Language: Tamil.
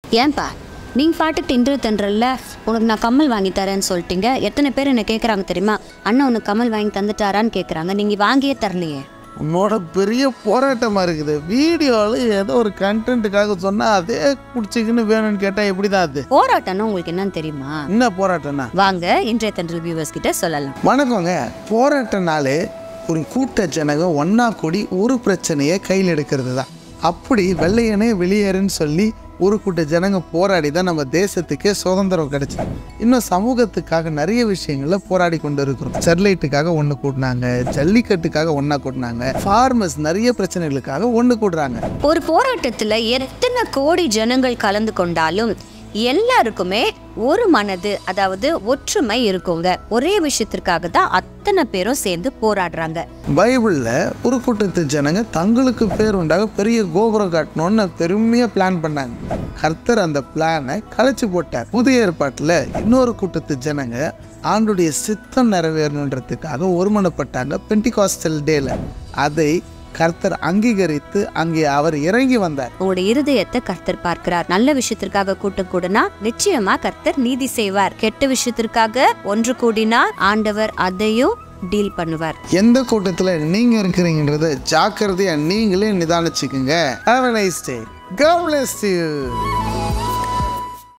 ஏன்பா நீங்க பாட்டுக்கு இன்று தன்றல்ல உனக்கு நான் கம்மல் வாங்கி தரேன்னு சொல்லிட்டீங்க எத்தனை பேர் என்ன கேட்குறாங்க தெரியுமா அண்ணா உனக்கு கம்மல் வாங்கி தந்துட்டாரான்னு கேட்குறாங்க நீங்க வாங்கியே தரலையே உன்னோட பெரிய போராட்டமாக இருக்குது வீடியோவில் ஏதோ ஒரு கண்டென்ட்டுக்காக சொன்னால் அதே பிடிச்சிக்கின்னு வேணும்னு கேட்டால் எப்படி தான் அது போராட்டம்னா உங்களுக்கு என்னன்னு தெரியுமா என்ன போராட்டம்னா வாங்க இன்றைய தன்றல் வியூவர்ஸ் கிட்ட சொல்லலாம் வணக்கங்க போராட்டம்னாலே ஒரு கூட்ட ஜனங்க ஒன்றா கூடி ஒரு பிரச்சனையை கையில் எடுக்கிறது தான் அப்படி வெள்ளையனே வெளியேறுன்னு சொல்லி ஒரு கூட்ட ஜனங்க போராடி தான் நம்ம தேசத்துக்கே சுதந்திரம் கிடைச்சது இன்னும் சமூகத்துக்காக நிறைய விஷயங்களில் போராடி கொண்டு இருக்கிறோம் ஸ்டெர்லைட்டுக்காக ஒன்று கூட்டினாங்க ஜல்லிக்கட்டுக்காக ஒன்றா கூட்டினாங்க ஃபார்மர்ஸ் நிறைய பிரச்சனைகளுக்காக ஒன்று கூடுறாங்க ஒரு போராட்டத்துல எத்தனை கோடி ஜனங்கள் கலந்து கொண்டாலும் எல்லாருக்குமே ஒரு மனது அதாவது ஒற்றுமை இருக்குங்க ஒரே விஷயத்திற்காக தான் அத்தனை பேரும் சேர்ந்து போராடுறாங்க பைபிளில் ஒரு கூட்டத்து ஜனங்க தங்களுக்கு பேர் உண்டாக பெரிய கோபுரம் கட்டணும்னு பெருமையாக பிளான் பண்ணாங்க கர்த்தர் அந்த பிளானை கலைச்சு போட்டார் புதிய ஏற்பாட்டில் இன்னொரு கூட்டத்து ஜனங்க ஆண்டுடைய சித்தம் நிறைவேறணுன்றதுக்காக ஒருமனப்பட்டாங்க பென்டிகாஸ்டல் டேல அதை கர்த்தர் அங்கீகரித்து அங்கே அவர் இறங்கி வந்தார் உங்களுடைய இருதயத்தை கர்த்தர் பார்க்கிறார் நல்ல விஷயத்திற்காக கூட்டம் கூடினா நிச்சயமா கர்த்தர் நீதி செய்வார் கெட்ட விஷயத்திற்காக ஒன்று கூடினா ஆண்டவர் அதையும் டீல் பண்ணுவார் எந்த கூட்டத்தில் நீங்கள் இருக்கிறீங்கன்றத ஜாக்கிரதையாக நீங்களே நிதானிச்சுக்குங்க Have a nice day. God bless you.